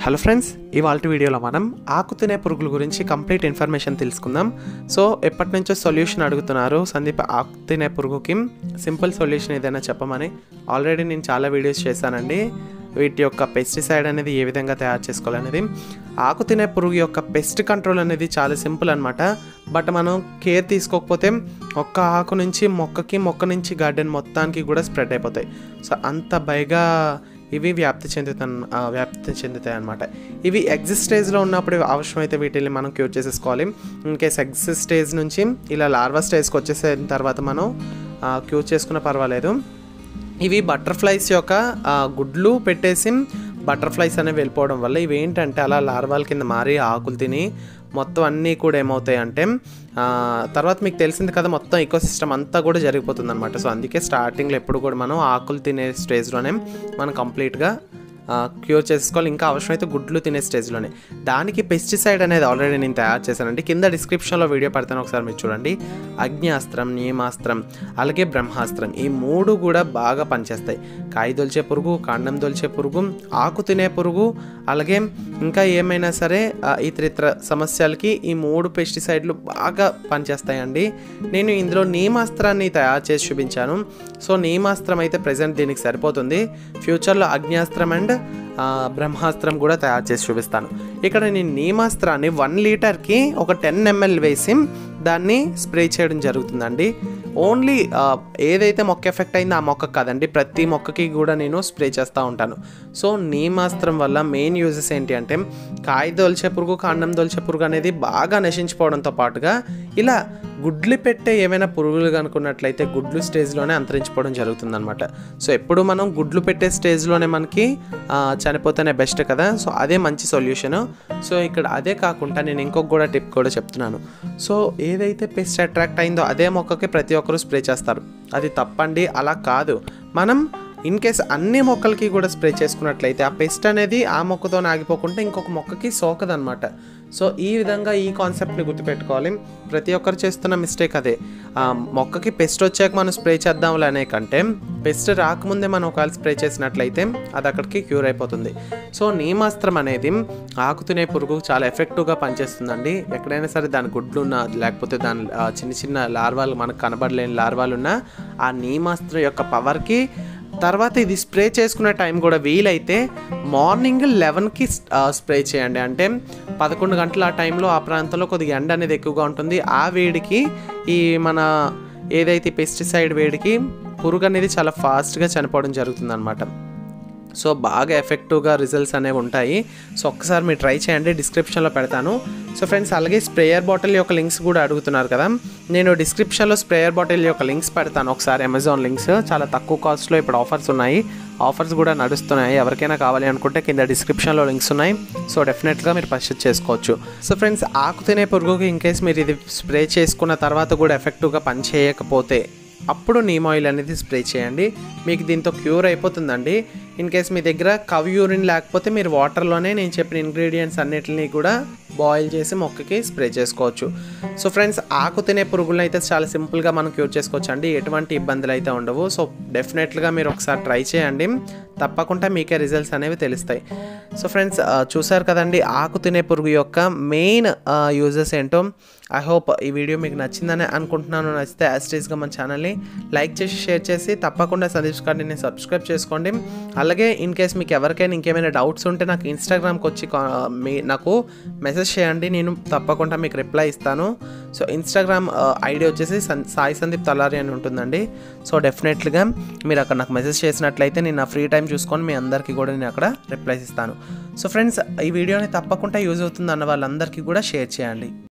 hello friends ఇవాళ వీడియోలో మనం ఆకు తినే పురుగుల గురించి కంప్లీట్ ఇన్ఫర్మేషన్ తెలుసుకుందాం సో ఎప్పటి నుంచో సొల్యూషన్ అడుగుతున్నారు సందీప్ ఆకు తినే పురుగుకి సింపుల్ సొల్యూషన్ ఏదైనా చెప్పమని ఆల్రెడీ నేను చాలా వీడియోస్ చేశానండి వీటి యొక్క పెస్టిసైడ్ అనేది ఏ విధంగా తయారు చేసుకోవాలనేది ఆకు తినే పురుగు యొక్క పెస్ట్ కంట్రోల్ అనేది చాలా సింపుల్ అనమాట బట్ మనం కేర్ తీసుకోకపోతే ఒక్క ఆకు నుంచి మొక్కకి మొక్క నుంచి గార్డెన్ మొత్తానికి కూడా స్ప్రెడ్ అయిపోతాయి సో అంత బైగా ఇవి వ్యాప్తి చెందుతా వ్యాప్తి చెందుతాయి అనమాట ఇవి ఎగ్జిట్ స్టేజ్లో ఉన్నప్పుడు అవసరమైతే వీటిని మనం క్యూర్ చేసేసుకోవాలి ఇన్ కేస్ ఎగ్జిట్ స్టేజ్ నుంచి ఇలా లార్వా స్టేజ్కి వచ్చేసిన తర్వాత మనం క్యూర్ చేసుకున్న పర్వాలేదు ఇవి బటర్ఫ్లైస్ యొక్క ఆ, గుడ్లు పెట్టేసి బటర్ఫ్లైస్ అనేవి వెళ్ళిపోవడం వల్ల ఇవి ఏంటంటే అలా లార్వాల కింద మారి ఆకులు తిని మొత్తం అన్నీ కూడా ఏమవుతాయి అంటే ఆ, తర్వాత మీకు తెలిసింది కదా మొత్తం ఈకో సిస్టమ్ అంతా కూడా జరిగిపోతుంది అనమాట సో అందుకే స్టార్టింగ్లో ఎప్పుడు కూడా మనం ఆకులు తినే స్టేజ్లోనే మనం కంప్లీట్గా క్యూర్ చేసుకోవాలి ఇంకా అవసరమైతే గుడ్లు తినే స్టేజ్లోనే దానికి పెస్టిసైడ్ అనేది ఆల్రెడీ నేను తయారు చేశానండి కింద డిస్క్రిప్షన్లో వీడియో పెడతాను ఒకసారి మీరు చూడండి అగ్నియాస్త్రం నియమాస్త్రం అలాగే బ్రహ్మాస్త్రం ఈ మూడు కూడా బాగా పనిచేస్తాయి కాయ దొల్చే పురుగు కాండం దొల్చే పురుగు ఆకు తినే పురుగు అలాగే ఇంకా ఏమైనా సరే ఆ, ఇతరితర సమస్యలకి ఈ మూడు పెస్టిసైడ్లు బాగా పనిచేస్తాయండి నేను ఇందులో నీమాస్త్రాన్ని తయారు చేసి చూపించాను సో నీమాస్త్రం అయితే ప్రజెంట్ దీనికి సరిపోతుంది ఫ్యూచర్లో అగ్నియాస్త్రం అండ్ ఆ, బ్రహ్మాస్త్రం కూడా తయారు చేసి చూపిస్తాను ఇక్కడ నేను నీమాస్త్రాన్ని వన్ లీటర్కి ఒక టెన్ ఎంఎల్ వేసి దాన్ని స్ప్రే చేయడం జరుగుతుందండి ఓన్లీ ఆ, ఏదైతే మొక్క ఎఫెక్ట్ అయిందో ఆ మొక్క కాదండి ప్రతి మొక్కకి కూడా నేను స్ప్రే చేస్తూ ఉంటాను సో నీమాస్త్రం వల్ల మెయిన్ యూజెస్ ఏంటి అంటే కాయ దొల్చే పురుగు కాండం దొల్చే పురుగు అనేది బాగా నశించిపోవడంతో పాటుగా ఇలా గుడ్లు పెట్టే ఏమైనా పురుగులు కనుక్కున్నట్లయితే గుడ్లు స్టేజ్లోనే అంతరించిపోవడం జరుగుతుందన్నమాట సో ఎప్పుడు మనం గుడ్లు పెట్టే స్టేజ్లోనే మనకి ఆ, చనిపోతేనే బెస్ట్ కదా సో అదే మంచి సొల్యూషన్ సో ఇక్కడ అదే కాకుండా నేను ఇంకొక కూడా టిప్ కూడా చెప్తున్నాను సో ఏదైతే పెస్ట్ అట్రాక్ట్ అయిందో అదే మొక్కకి ప్రతి ఒక్కరు స్ప్రే చేస్తారు అది తప్పండి అలా కాదు మనం ఇన్ కేస్ అన్ని మొక్కలకి కూడా స్ప్రే చేసుకున్నట్లయితే ఆ పెస్ట్ అనేది ఆ మొక్కతో ఆగిపోకుండా ఇంకొక మొక్కకి సోకదనమాట సో ఈ విధంగా ఈ కాన్సెప్ట్ని గుర్తుపెట్టుకోవాలి ప్రతి ఒక్కరు చేస్తున్న మిస్టేక్ అదే ఆ మొక్కకి పెస్ట్ వచ్చాక మనం స్ప్రే చేద్దాంలే అనే కంటే పెస్ట్ రాకముందే మనం ఒకవేళ స్ప్రే చేసినట్లయితే అది అక్కడికి క్యూర్ అయిపోతుంది సో నీమాస్త్రం అనేది ఆకు తినే పురుగు చాలా ఎఫెక్టివ్గా పనిచేస్తుందండి ఎక్కడైనా సరే దాని గుడ్లు ఉన్నా లేకపోతే దాని ఆ, చిన్న చిన్న లార్వాలు మనకు కనబడలేని లార్వాలు ఉన్నా ఆ నీమాస్త్రం యొక్క పవర్కి తర్వాత ఇది స్ప్రే చేసుకునే టైం కూడా వీలైతే మార్నింగ్ లెవెన్కి స్ప్రే చేయండి అంటే పదకొండు గంటల ఆ టైంలో ఆ ప్రాంతంలో కొద్దిగా ఎండ అనేది ఎక్కువగా ఉంటుంది ఆ వేడికి ఈ మన ఏదైతే పెస్టిసైడ్ వేడికి పురుగు అనేది చాలా ఫాస్ట్గా చనిపోవడం జరుగుతుంది సో బాగా ఎఫెక్టివ్గా రిజల్ట్స్ అనేవి ఉంటాయి సో ఒక్కసారి మీరు ట్రై చేయండి డిస్క్రిప్షన్లో పెడతాను సో ఫ్రెండ్స్ అలాగే స్ప్రేయర్ బాటిల్ యొక్క లింక్స్ కూడా అడుగుతున్నారు కదా నేను డిస్క్రిప్షన్లో స్ప్రేయర్ బాటిల్ యొక్క లింక్స్ పెడతాను ఒకసారి అమెజాన్ లింక్స్ చాలా తక్కువ కాస్ట్లో ఇప్పుడు ఆఫర్స్ ఉన్నాయి ఆఫర్స్ కూడా నడుస్తున్నాయి ఎవరికైనా కావాలి అనుకుంటే కింద డిస్క్రిప్షన్లో లింక్స్ ఉన్నాయి సో డెఫినెట్గా మీరు పర్చేస్ చేసుకోవచ్చు సో ఫ్రెండ్స్ ఆకు తినే పురుగుకి ఇన్ కేస్ మీరు ఇది స్ప్రే చేసుకున్న తర్వాత కూడా ఎఫెక్టివ్గా పనిచేయకపోతే అప్పుడు నీమ్ ఆయిల్ అనేది స్ప్రే చేయండి మీకు దీంతో క్యూర్ అయిపోతుందండి ఇన్ కేస్ మీ దగ్గర కవ్ యూరిన్ లేకపోతే మీరు వాటర్లోనే నేను చెప్పిన ఇంగ్రీడియంట్స్ అన్నిటిని కూడా బాయిల్ చేసి మొక్కకి స్ప్రే చేసుకోవచ్చు సో ఫ్రెండ్స్ ఆకు తినే పురుగులను అయితే చాలా సింపుల్గా మనం క్యూర్ చేసుకోవచ్చు అండి ఎటువంటి ఇబ్బందులు అయితే ఉండవు సో డెఫినెట్గా మీరు ఒకసారి ట్రై చేయండి తప్పకుండా మీకే రిజల్ట్స్ అనేవి తెలుస్తాయి సో ఫ్రెండ్స్ చూసారు కదండి ఆకు తినే పురుగు యొక్క మెయిన్ యూజెస్ ఏంటో ఐ హోప్ ఈ వీడియో మీకు నచ్చిందని అనుకుంటున్నాను నచ్చితే యాస్టీస్గా మన ఛానల్ని లైక్ చేసి షేర్ చేసి తప్పకుండా సందీప్ గారిని సబ్స్క్రైబ్ చేసుకోండి అలాగే ఇన్ కేస్ మీకు ఎవరికైనా ఇంకేమైనా డౌట్స్ ఉంటే నాకు ఇన్స్టాగ్రామ్కి వచ్చి కా- మీ నాకు మెసేజ్ చేయండి నేను తప్పకుండా మీకు రిప్లై ఇస్తాను సో ఇన్స్టాగ్రామ్ ఐడి వచ్చేసి సన్- సాయి సందీప్ తలారి అని ఉంటుందండి సో డెఫినెట్లీగా మీరు అక్కడ నాకు మెసేజ్ చేసినట్లయితే నేను నా ఫ్రీ టైం చూసుకొని మీ అందరికీ కూడా నేను అక్కడ రిప్లైస్ ఇస్తాను సో ఫ్రెండ్స్ ఈ వీడియోని తప్పకుండా యూజ్ అవుతుంది అన్న వాళ్ళందరికీ కూడా షేర్ చేయండి